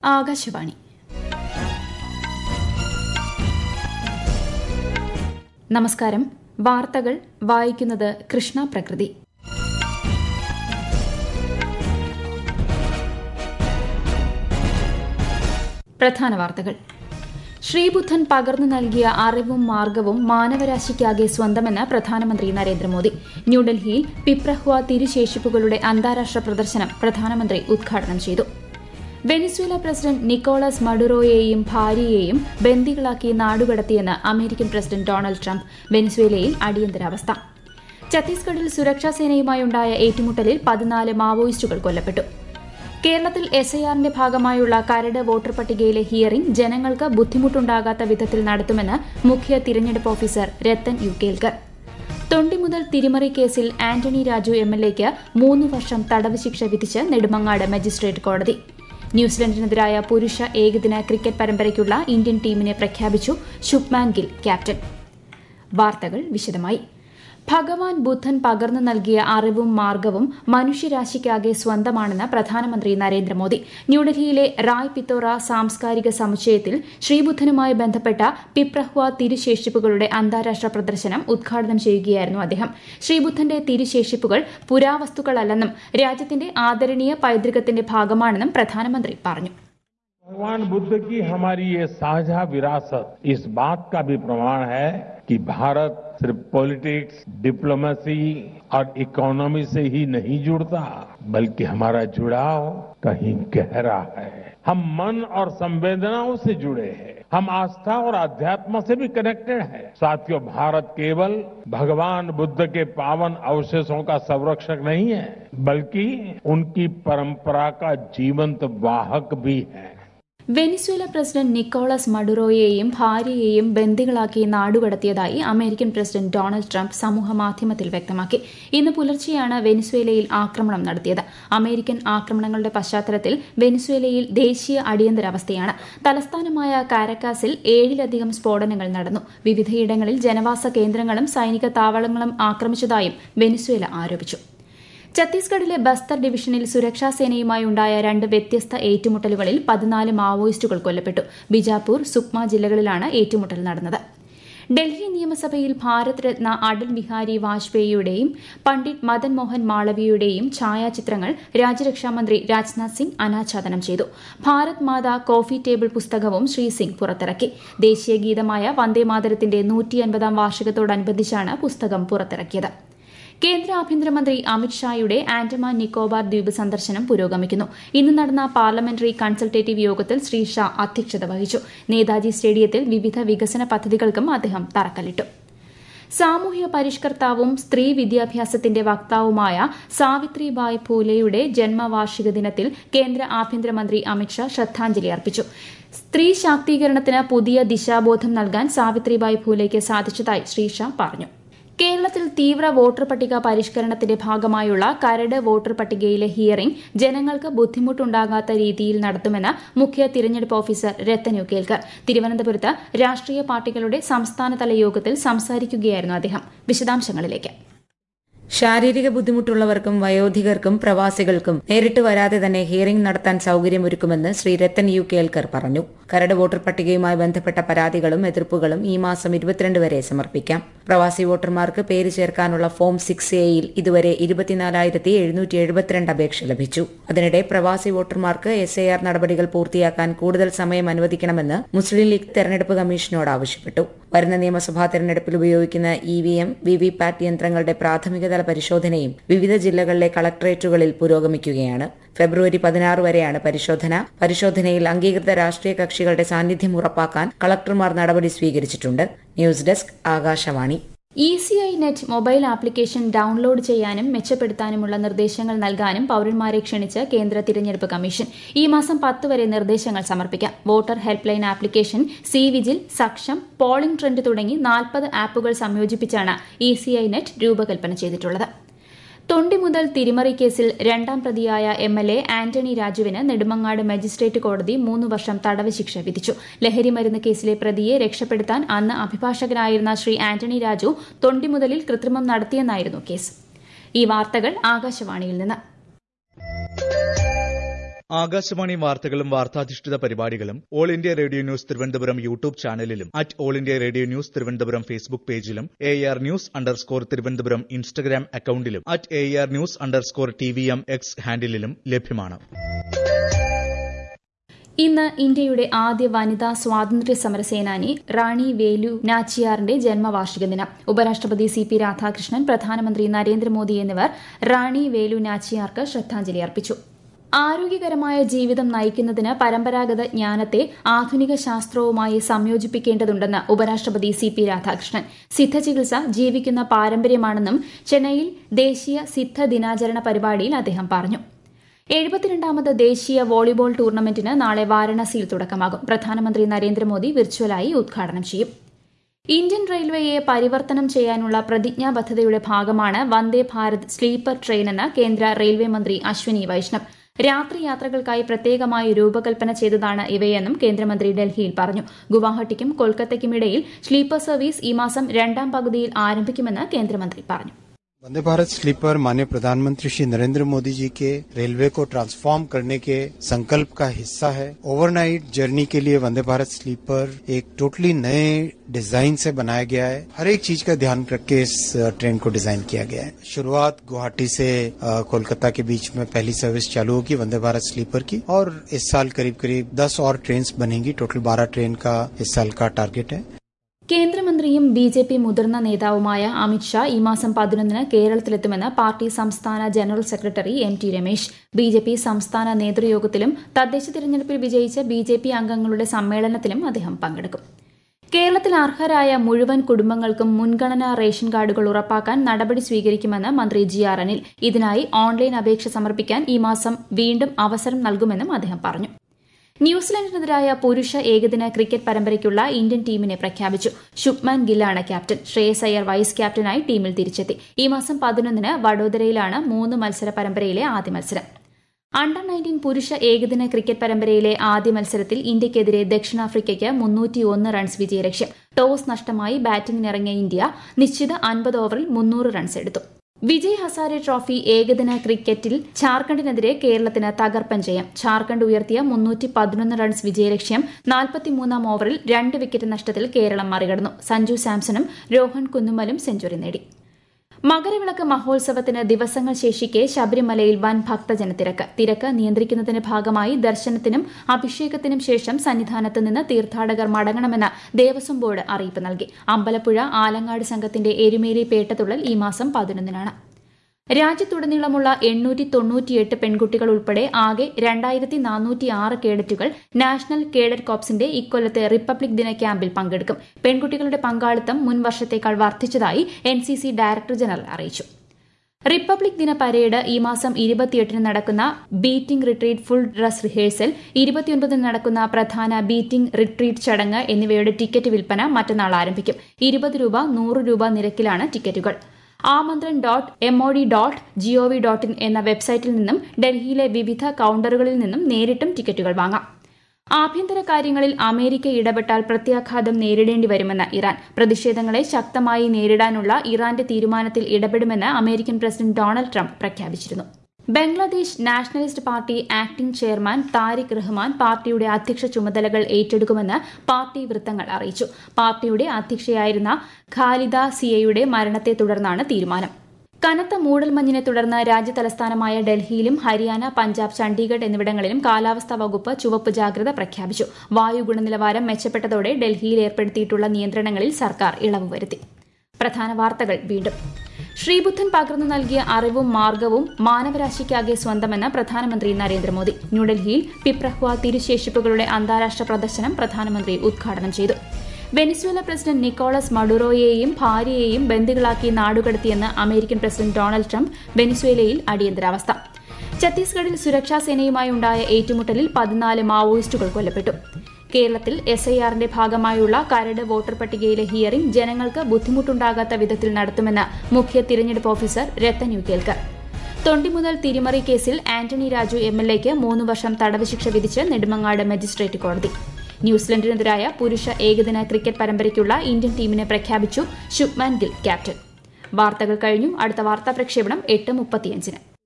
ആകാശവാണി നമസ്കാരം വാർത്തകൾ വായിക്കുന്നത് കൃഷ്ണ പ്രകൃതി പ്രധാന വാർത്തകൾ ശ്രീബുദ്ധൻ പകർന്നു നൽകിയ അറിവും മാർഗവും മാനവരാശിക്കാകെ സ്വന്തമെന്ന് പ്രധാനമന്ത്രി നരേന്ദ്രമോദി ന്യൂഡൽഹിയിൽ പിപ്രഹ്വ തിരുശേഷിപ്പുകളുടെ അന്താരാഷ്ട്ര പ്രദർശനം പ്രധാനമന്ത്രി ഉദ്ഘാടനം ചെയ്തു വെനിസ്വേല പ്രസിഡന്റ് നിക്കോളസ് മഡുറോയെയും ഭാര്യയെയും ബന്ദികളാക്കി നാടുകടത്തിയെന്ന് അമേരിക്കൻ പ്രസിഡന്റ് ഡൊണാൾഡ് ട്രംപ് വെനിസ്വേലയിൽ അടിയന്തരാവസ്ഥ ഛത്തീസ്ഗഡിൽ സുരക്ഷാസേനയുമായുണ്ടായ ഏറ്റുമുട്ടലിൽ പതിനാല് മാവോയിസ്റ്റുകൾ കൊല്ലപ്പെട്ടു കേരളത്തിൽ എസ് ഐ ആറിന്റെ ഭാഗമായുള്ള കരട് വോട്ടർ പട്ടികയിലെ ഹിയറിംഗ് ജനങ്ങൾക്ക് ബുദ്ധിമുട്ടുണ്ടാകാത്ത വിധത്തിൽ നടത്തുമെന്ന് മുഖ്യ തിരഞ്ഞെടുപ്പ് ഓഫീസർ രത്തൻ യു കേൽക്കർ തൊണ്ടി മുതൽ തിരിമറി കേസിൽ ആന്റണി രാജു എം എൽ എക്ക് മൂന്ന് വർഷം തടവ് ശിക്ഷ വിധിച്ച് നെടുമങ്ങാട് മജിസ്ട്രേറ്റ് കോടതി ന്യൂസിലൻഡിനെതിരായ പുരുഷ ഏകദിന ക്രിക്കറ്റ് പരമ്പരയ്ക്കുള്ള ഇന്ത്യൻ ടീമിനെ പ്രഖ്യാപിച്ചു ശുഭ്മാൻ ഗിൽ ക്യാപ്റ്റൻ വാർത്തകൾ വിശദമായി ഭഗവാൻ ബുദ്ധൻ പകർന്നു നൽകിയ അറിവും മാർഗവും മനുഷ്യരാശിക്കാകെ സ്വന്തമാണെന്ന് പ്രധാനമന്ത്രി നരേന്ദ്രമോദി ന്യൂഡൽഹിയിലെ റായ് പിത്തോറ സാംസ്കാരിക സമുച്ചയത്തിൽ ശ്രീബുദ്ധനുമായി ബന്ധപ്പെട്ട പിപ്രഹ്വ തിരുശേഷിപ്പുകളുടെ അന്താരാഷ്ട്ര പ്രദർശനം ഉദ്ഘാടനം ചെയ്യുകയായിരുന്നു അദ്ദേഹം ശ്രീബുദ്ധന്റെ തിരുശേഷിപ്പുകൾ പുരാവസ്തുക്കളല്ലെന്നും രാജ്യത്തിന്റെ ആദരണീയ പൈതൃകത്തിന്റെ ഭാഗമാണെന്നും പ്രധാനമന്ത്രി പറഞ്ഞു भगवान बुद्ध की हमारी ये साझा विरासत इस बात का भी प्रमाण है कि भारत सिर्फ पॉलिटिक्स डिप्लोमेसी और इकोनॉमी से ही नहीं जुड़ता बल्कि हमारा जुड़ाव कहीं गहरा है हम मन और संवेदनाओं से जुड़े हैं हम आस्था और अध्यात्म से भी कनेक्टेड है साथियों भारत केवल भगवान बुद्ध के पावन अवशेषों का संरक्षक नहीं है बल्कि उनकी परंपरा का जीवंत वाहक भी है വെനിസ്വേല പ്രസിഡന്റ് നിക്കോളസ് മഡുറോയെയും ഭാര്യയെയും ബന്ദികളാക്കി നാടുകടത്തിയതായി അമേരിക്കൻ പ്രസിഡന്റ് ഡൊണാൾഡ് ട്രംപ് സമൂഹമാധ്യമത്തിൽ വ്യക്തമാക്കി ഇന്ന് പുലർച്ചെയാണ് വെനിസ്വേലയിൽ ആക്രമണം നടത്തിയത് അമേരിക്കൻ ആക്രമണങ്ങളുടെ പശ്ചാത്തലത്തിൽ വെനിസ്വേലയിൽ ദേശീയ അടിയന്തരാവസ്ഥയാണ് തലസ്ഥാനമായ കാരക്കാസിൽ ഏഴിലധികം സ്ഫോടനങ്ങൾ നടന്നു വിവിധയിടങ്ങളിൽ ജനവാസ കേന്ദ്രങ്ങളും സൈനിക താവളങ്ങളും ആക്രമിച്ചതായും വെനിസ്വേല ആരോപിച്ചു ഛത്തീസ്ഗഡിലെ ബസ്തർ ഡിവിഷനിൽ സുരക്ഷാ സേനയുമായി ഉണ്ടായ രണ്ട് വ്യത്യസ്ത ഏറ്റുമുട്ടലുകളിൽ പതിനാല് മാവോയിസ്റ്റുകൾ കൊല്ലപ്പെട്ടു ബിജാപൂർ സുക്മ ജില്ലകളിലാണ് ഏറ്റുമുട്ടൽ നടന്നത് ഡൽഹി നിയമസഭയിൽ ഭാരത് രത്ന അടൽ ബിഹാരി വാജ്പേയിയുടെയും പണ്ഡിറ്റ് മദൻ മോഹൻ മാളവിയയുടെയും ഛായാചിത്രങ്ങൾ രാജ്യരക്ഷാമന്ത്രി രാജ്നാഥ് സിംഗ് അനാച്ഛാദനം ചെയ്തു ഭാരത് മാതാ കോഫി ടേബിൾ പുസ്തകവും ശ്രീ സിംഗ് പുറത്തിറക്കി ദേശീയ ഗീതമായ വന്ദേമാതരത്തിന്റെ നൂറ്റിയൻപതാം വാർഷികത്തോടനുബന്ധിച്ചാണ് പുസ്തകം പുറത്തിറക്കിയത് കേന്ദ്ര ആഭ്യന്തരമന്ത്രി അമിത്ഷായുടെ ആൻഡമാൻ നിക്കോബാർ ദ്വീപ് സന്ദർശനം പുരോഗമിക്കുന്നു ഇന്ന് നടന്ന പാർലമെന്ററി കൺസൾട്ടേറ്റീവ് യോഗത്തിൽ ശ്രീ ഷാ അധ്യക്ഷത വഹിച്ചു നേതാജി സ്റ്റേഡിയത്തിൽ വിവിധ വികസന പദ്ധതികൾക്കും അദ്ദേഹം തറക്കല്ലിട്ടു സാമൂഹ്യ പരിഷ്കർത്താവും സ്ത്രീ വിദ്യാഭ്യാസത്തിന്റെ വക്താവുമായ സാവിത്രിബായ് പൂലെയുടെ ജന്മവാർഷിക ദിനത്തിൽ കേന്ദ്ര ആഭ്യന്തരമന്ത്രി അമിത്ഷാ ശ്രദ്ധാഞ്ജലി അർപ്പിച്ചു സ്ത്രീ ശാക്തീകരണത്തിന് പുതിയ ദിശാബോധം നൽകാൻ സാവിത്രിബായ് പൂലെയ്ക്ക് സാധിച്ചതായി ശ്രീ ഷാ പറഞ്ഞു കേരളത്തിൽ തീവ്ര വോട്ടർ പട്ടിക പരിഷ്കരണത്തിന്റെ ഭാഗമായുള്ള കരട് വോട്ടർ പട്ടികയിലെ ഹിയറിംഗ് ജനങ്ങൾക്ക് ബുദ്ധിമുട്ടുണ്ടാകാത്ത രീതിയിൽ നടത്തുമെന്ന് മുഖ്യ തിരഞ്ഞെടുപ്പ് ഓഫീസർ രത്തൻ യു കേൽക്കർ തിരുവനന്തപുരത്ത് രാഷ്ട്രീയ പാർട്ടികളുടെ സംസ്ഥാനതല യോഗത്തിൽ സംസാരിക്കുകയായിരുന്നു അദ്ദേഹം വിശദാംശങ്ങളിലേക്ക് ശാരീരിക ബുദ്ധിമുട്ടുള്ളവർക്കും വയോധികർക്കും പ്രവാസികൾക്കും നേരിട്ട് വരാതെ തന്നെ ഹിയറിംഗ് നടത്താൻ സൌകര്യമൊരുക്കുമെന്ന് ശ്രീ രത്തൻ യു കേൽക്കർ പറഞ്ഞു കരട് വോട്ടർ പട്ടികയുമായി ബന്ധപ്പെട്ട പരാതികളും എതിർപ്പുകളും ഈ മാസം ഇരുപത്തിരണ്ട് വരെ സമർപ്പിക്കാം പ്രവാസി വോട്ടർമാർക്ക് പേര് ചേർക്കാനുള്ള ഫോം സിക്സ് എയിൽ ഇതുവരെ ഇരുപത്തിനാലായിരത്തി എഴുന്നൂറ്റി എഴുപത്തിരണ്ട് അപേക്ഷ ലഭിച്ചു അതിനിടെ പ്രവാസി വോട്ടർമാർക്ക് എസ് എ ആർ നടപടികൾ പൂർത്തിയാക്കാൻ കൂടുതൽ സമയം അനുവദിക്കണമെന്ന് മുസ്ലിം ലീഗ് തെരഞ്ഞെടുപ്പ് കമ്മീഷനോട് ആവശ്യപ്പെട്ടു വരുന്ന നിയമസഭാ തെരഞ്ഞെടുപ്പിൽ ഉപയോഗിക്കുന്ന E V M V V PAT യന്ത്രങ്ങളുടെ പ്രാഥമികതല പരിശോധനയും വിവിധ ജില്ലകളിലെ കളക്ടറേറ്റുകളിൽ പുരോഗമിക്കുകയാണ് ഫെബ്രുവരി പതിനാറ് വരെയാണ് പരിശോധന പരിശോധനയിൽ അംഗീകൃത രാഷ്ട്രീയ കക്ഷികളുടെ സാന്നിധ്യം ഉറപ്പാക്കാൻ കളക്ടർമാർ നടപടി സ്വീകരിച്ചിട്ടുണ്ട് news desk Akashvani E C I net mobile application download ചെയ്യാനും മെച്ചപ്പെടുത്താനുമുള്ള നിർദ്ദേശങ്ങൾ നൽകാനും പൌരന്മാരെ ക്ഷണിച്ച് കേന്ദ്ര തിരഞ്ഞെടുപ്പ് കമ്മീഷൻ ഈ മാസം പത്ത് വരെ നിർദ്ദേശങ്ങൾ സമർപ്പിക്കാം voter helpline application C vigil Saksham polling trend തുടങ്ങി നാൽപ്പത് ആപ്പുകൾ സംയോജിപ്പിച്ചാണ് ഇ സി ഐ നെറ്റ് രൂപകൽപ്പന ചെയ്തിട്ടുള്ളത് തൊണ്ടി മുതൽ തിരിമറി കേസിൽ രണ്ടാം പ്രതിയായ എം എൽ എ ആന്റണി രാജുവിന് നെടുമങ്ങാട് മജിസ്ട്രേറ്റ് കോടതി മൂന്ന് വർഷം തടവ് ശിക്ഷ വിധിച്ചു ലഹരിമരുന്ന് കേസിലെ പ്രതിയെ രക്ഷപ്പെടുത്താൻ അന്ന് അഭിഭാഷകനായിരുന്ന ശ്രീ ആന്റണി രാജു തൊണ്ടി മുതലിൽ കൃത്രിമം നടത്തിയെന്നായിരുന്നു കേസ് ഈ വാർത്തകൾ ആകാശവാണിയിൽ നിന്ന് ആകാശവാണി വാർത്തകളും വാർത്താധിഷ്ഠിത പരിപാടികളും all India radio news Thiruvananthapuram YouTube ചാനലിലും at all India radio news Thiruvananthapuram Facebook പേജിലും A R news underscore Thiruvananthapuram Instagram അക്കൌണ്ടിലും at A R news underscore T V M X ഹാൻഡിലും ലഭ്യമാണ് ഇന്ന് ഇന്ത്യയുടെ ആദ്യ വനിതാ സ്വാതന്ത്ര്യ സമര സേനാനി റാണി വേലു നാച്ചിയാറിന്റെ ജന്മവാർഷിക ദിനം ഉപരാഷ്ട്രപതി സി പി രാധാകൃഷ്ണൻ പ്രധാനമന്ത്രി നരേന്ദ്രമോദി എന്നിവർ റാണി വേലു നാച്ചിയാർക്ക് ശ്രദ്ധാഞ്ജലി അർപ്പിച്ചു ആരോഗ്യകരമായ ജീവിതം നയിക്കുന്നതിന് പരമ്പരാഗത ജ്ഞാനത്തെ ആധുനിക ശാസ്ത്രവുമായി സംയോജിപ്പിക്കേണ്ടതുണ്ടെന്ന് ഉപരാഷ്ട്രപതി സി പി രാധാകൃഷ്ണൻ സിദ്ധചികിത്സ ജീവിക്കുന്ന പാരമ്പര്യമാണെന്നും ചെന്നൈയിൽ ദേശീയ സിദ്ധ ദിനാചരണ പരിപാടിയിൽ അദ്ദേഹം പറഞ്ഞു എഴുപത്തിരണ്ടാമത് ദേശീയ വോളിബോൾ ടൂർണമെന്റിന് നാളെ വാരണസിയിൽ തുടക്കമാകും പ്രധാനമന്ത്രി നരേന്ദ്രമോദി വിർച്വലായി ഉദ്ഘാടനം ചെയ്യും ഇന്ത്യൻ റെയിൽവേയെ പരിവർത്തനം ചെയ്യാനുള്ള പ്രതിജ്ഞാബദ്ധതയുടെ ഭാഗമാണ് വന്ദേ ഭാരത് സ്ലീപ്പർ ട്രെയിനെന്ന് കേന്ദ്ര റെയിൽവേ മന്ത്രി അശ്വിനി വൈഷ്ണവ് രാത്രി യാത്രകൾക്കായി പ്രത്യേകമായി രൂപകൽപ്പന ചെയ്തതാണ് ഇവയെന്നും കേന്ദ്രമന്ത്രി ഡൽഹിയിൽ പറഞ്ഞു ഗുവാഹട്ടിക്കും കൊൽക്കത്തയ്ക്കുമിടയിൽ സ്ലീപ്പർ സർവീസ് ഈ മാസം രണ്ടാം പകുതിയിൽ ആരംഭിക്കുമെന്ന് കേന്ദ്രമന്ത്രി പറഞ്ഞു वंदे भारत स्लीपर माननीय प्रधानमंत्री श्री नरेंद्र मोदी जी के रेलवे को ट्रांसफॉर्म करने के संकल्प का हिस्सा है ओवरनाइट जर्नी के लिए वंदे भारत स्लीपर एक टोटली नए डिजाइन से बनाया गया है हर एक चीज का ध्यान रख के इस ट्रेन को डिजाइन किया गया है शुरुआत गुवाहाटी से कोलकाता के बीच में पहली सर्विस चालू होगी वंदे भारत स्लीपर की और इस साल करीब करीब दस और ट्रेन बनेंगी टोटल बारह ट्रेन का इस साल का टारगेट है കേന്ദ്രമന്ത്രിയും ബി ജെ പി മുതിർന്ന നേതാവുമായ അമിത്ഷാ ഈ മാസം പതിനൊന്നിന് കേരളത്തിലെത്തുമെന്ന് പാർട്ടി സംസ്ഥാന general secretary M T Ramesh B J P സംസ്ഥാന നേതൃയോഗത്തിലും തദ്ദേശ തിരഞ്ഞെടുപ്പിൽ വിജയിച്ച ബി ജെ പി അംഗങ്ങളുടെ സമ്മേളനത്തിലും അദ്ദേഹം പങ്കെടുക്കും കേരളത്തിൽ അർഹരായ മുഴുവൻ കുടുംബങ്ങൾക്കും മുൻഗണനാ റേഷൻ കാർഡുകൾ ഉറപ്പാക്കാൻ നടപടി സ്വീകരിക്കുമെന്ന് മന്ത്രി ജി ആർ അനിൽ ഇതിനായി ഓൺലൈൻ അപേക്ഷ സമർപ്പിക്കാൻ ഈ മാസം വീണ്ടും അവസരം നൽകുമെന്നും അദ്ദേഹം പറഞ്ഞു ന്യൂസിലൻഡിനെതിരായ പുരുഷ ഏകദിന ക്രിക്കറ്റ് പരമ്പരയ്ക്കുള്ള ഇന്ത്യൻ ടീമിനെ പ്രഖ്യാപിച്ചു ശുഭ്മാൻ ഗില്ലാണ് ക്യാപ്റ്റൻ ശ്രേയസ് അയ്യർ വൈസ് ക്യാപ്റ്റനായി ടീമിൽ തിരിച്ചെത്തി ഈ മാസം പതിനൊന്നിന് വഡോദരയിലാണ് മൂന്ന് മത്സര പരമ്പരയിലെ ആദ്യ മത്സരം അണ്ടർ നയൻറ്റീൻ പുരുഷ ഏകദിന ക്രിക്കറ്റ് പരമ്പരയിലെ ആദ്യ മത്സരത്തിൽ ഇന്ത്യയ്ക്കെതിരെ ദക്ഷിണാഫ്രിക്കയ്ക്ക് മുന്നൂറ്റിയൊന്ന് റൺസ് വിജയലക്ഷ്യം ടോസ് നഷ്ടമായി ബാറ്റിംഗിനിറങ്ങിയ ഇന്ത്യ നിശ്ചിത അൻപത് ഓവറിൽ മുന്നൂറ് റൺസ് എടുത്തു വിജയ് ഹസാരെ ട്രോഫി ഏകദിന ക്രിക്കറ്റിൽ ഝാർഖണ്ഡിനെതിരെ കേരളത്തിന് തകർപ്പൻ ജയം ഝാർഖണ്ഡ് ഉയർത്തിയ മുന്നൂറ്റി പതിനൊന്ന് റൺസ് വിജയലക്ഷ്യം നാൽപ്പത്തിമൂന്നാം ഓവറിൽ രണ്ട് വിക്കറ്റ് നഷ്ടത്തിൽ കേരളം മറികടന്നു സഞ്ജു സാംസണും രോഹൻ കുന്നുമലും സെഞ്ചുറി നേടി മകരവിളക്ക് മഹോത്സവത്തിന് ദിവസങ്ങൾ ശേഷിക്കെ ശബരിമലയിൽ വൻ ഭക്തജനത്തിരക്ക് തിരക്ക് നിയന്ത്രിക്കുന്നതിന്റെ ഭാഗമായി ദർശനത്തിനും അഭിഷേകത്തിനും ശേഷം സന്നിധാനത്ത് നിന്ന് തീർത്ഥാടകർ മടങ്ങണമെന്ന് ദേവസ്വം ബോർഡ് അറിയിപ്പ് നൽകി അമ്പലപ്പുഴ ആലങ്ങാട് സംഘത്തിന്റെ എരുമേലി പേട്ടതുള്ളൽ ഈ മാസം പതിനൊന്നിനാണ് രാജ്യത്തുടനീളമുള്ള എണ്ണൂറ്റി തൊണ്ണൂറ്റിയെട്ട് പെൺകുട്ടികൾ ഉൾപ്പെടെ ആകെ രണ്ടായിരത്തി നാനൂറ്റി ആറ് കേഡറ്റുകൾ നാഷണൽ കേഡറ്റ് കോപ്സിന്റെ ഇക്കൊല്ലത്തെ റിപ്പബ്ലിക് ദിന ക്യാമ്പിൽ പങ്കെടുക്കും പെൺകുട്ടികളുടെ പങ്കാളിത്തം മുൻ വർഷത്തേക്കാൾ വർദ്ധിച്ചതായി N C C director general അറിയിച്ചു റിപ്പബ്ലിക് ദിന പരേഡ് ഈ മാസം ഇരുപത്തിയെട്ടിന് നടക്കുന്ന beating retreat full dress rehearsal ഇരുപത്തിയൊൻപതിന് നടക്കുന്ന പ്രധാന ബീറ്റിംഗ് റിട്രീറ്റ് ചടങ്ങ് എന്നിവയുടെ ടിക്കറ്റ് വിൽപ്പന മറ്റന്നാൾ ആരംഭിക്കും ഇരുപത് രൂപ നൂറ് രൂപ നിരക്കിലാണ് ടിക്കറ്റുകൾ Aamantran dot MOD dot GOV dot in എന്ന വെബ്സൈറ്റിൽ നിന്നും ഡൽഹിയിലെ വിവിധ കൌണ്ടറുകളിൽ നിന്നും നേരിട്ടും ടിക്കറ്റുകൾ വാങ്ങാം ആഭ്യന്തര കാര്യങ്ങളിൽ അമേരിക്ക ഇടപെട്ടാൽ പ്രത്യാഘാതം നേരിടേണ്ടി വരുമെന്ന് ഇറാൻ പ്രതിഷേധങ്ങളെ ശക്തമായി നേരിടാനുള്ള ഇറാന്റെ തീരുമാനത്തിൽ ഇടപെടുമെന്ന് അമേരിക്കൻ പ്രസിഡന്റ് ഡൊണാൾഡ് ട്രംപ് പ്രഖ്യാപിച്ചിരുന്നു Bangladesh nationalist party acting chairman Tarique Rahman പാർട്ടിയുടെ അധ്യക്ഷ ചുമതലകൾ ഏറ്റെടുക്കുമെന്ന് പാർട്ടി വൃത്തങ്ങൾ അറിയിച്ചു പാർട്ടിയുടെ അധ്യക്ഷയായിരുന്ന ഖാലിദ സിയയുടെ മരണത്തെ തുടർന്നാണ് തീരുമാനം കനത്ത മൂടൽമഞ്ഞിനെ തുടർന്ന് രാജ്യതലസ്ഥാനമായ ഡൽഹിയിലും ഹരിയാന പഞ്ചാബ് ചണ്ഡീഗഡ് എന്നിവിടങ്ങളിലും കാലാവസ്ഥാ വകുപ്പ് ചുവപ്പ് ജാഗ്രത പ്രഖ്യാപിച്ചു വായു ഗുണനിലവാരം മെച്ചപ്പെട്ടതോടെ ഡൽഹിയിൽ ഏർപ്പെടുത്തിയിട്ടുള്ള നിയന്ത്രണങ്ങളിൽ സർക്കാർ ഇളവ് വരുത്തി പ്രധാന വാർത്തകൾ വീണ്ടും ശ്രീബുദ്ധൻ പകർന്നു നൽകിയ അറിവും മാർഗവും മാനവരാശിക്കാകെ സ്വന്തമെന്ന് പ്രധാനമന്ത്രി നരേന്ദ്രമോദി ന്യൂഡൽഹിയിൽ പിപ്രഹ്വ തിരുശേഷിപ്പുകളുടെ അന്താരാഷ്ട്ര പ്രദർശനം പ്രധാനമന്ത്രി ഉദ്ഘാടനം ചെയ്തു വെനിസ്വേല പ്രസിഡന്റ് നിക്കോളസ് മഡുറോയെയും ഭാര്യയെയും ബന്ദികളാക്കി നാടുകടത്തിയെന്ന് അമേരിക്കൻ പ്രസിഡന്റ് ഡൊണാൾഡ് ട്രംപ് വെനിസ്വേലയിൽ അടിയന്തരാവസ്ഥ ഛത്തീസ്ഗഡിൽ സുരക്ഷാ സേനയുമായി ഉണ്ടായ ഏറ്റുമുട്ടലിൽ പതിനാല് മാവോയിസ്റ്റുകൾ കൊല്ലപ്പെട്ടു കേരളത്തിൽ എസ് ഐ ആറിന്റെ ഭാഗമായുള്ള കരട് വോട്ടർ പട്ടികയിലെ ഹിയറിംഗ് ജനങ്ങൾക്ക് ബുദ്ധിമുട്ടുണ്ടാകാത്ത വിധത്തിൽ നടത്തുമെന്ന് മുഖ്യ തിരഞ്ഞെടുപ്പ് ഓഫീസർ രത്തൻ യു കേൽക്കർ തൊണ്ടിമുതൽ തിരിമറി കേസിൽ ആന്റണി രാജു എം എൽ എക്ക് മൂന്ന് വർഷം തടവ് ശിക്ഷ വിധിച്ച് നെടുമങ്ങാട് മജിസ്ട്രേറ്റ് കോടതി ന്യൂസിലൻഡിനെതിരായ പുരുഷ ഏകദിന ക്രിക്കറ്റ് പരമ്പരയ്ക്കുള്ള ഇന്ത്യൻ ടീമിനെ പ്രഖ്യാപിച്ചു ശുഭ്മാൻ ഗിൽ ക്യാപ്റ്റൻ വാർത്തകൾ കഴിഞ്ഞു അടുത്ത വാർത്താ പ്രക്ഷേപണം എട്ട് മുപ്പത്തിയഞ്ചിന്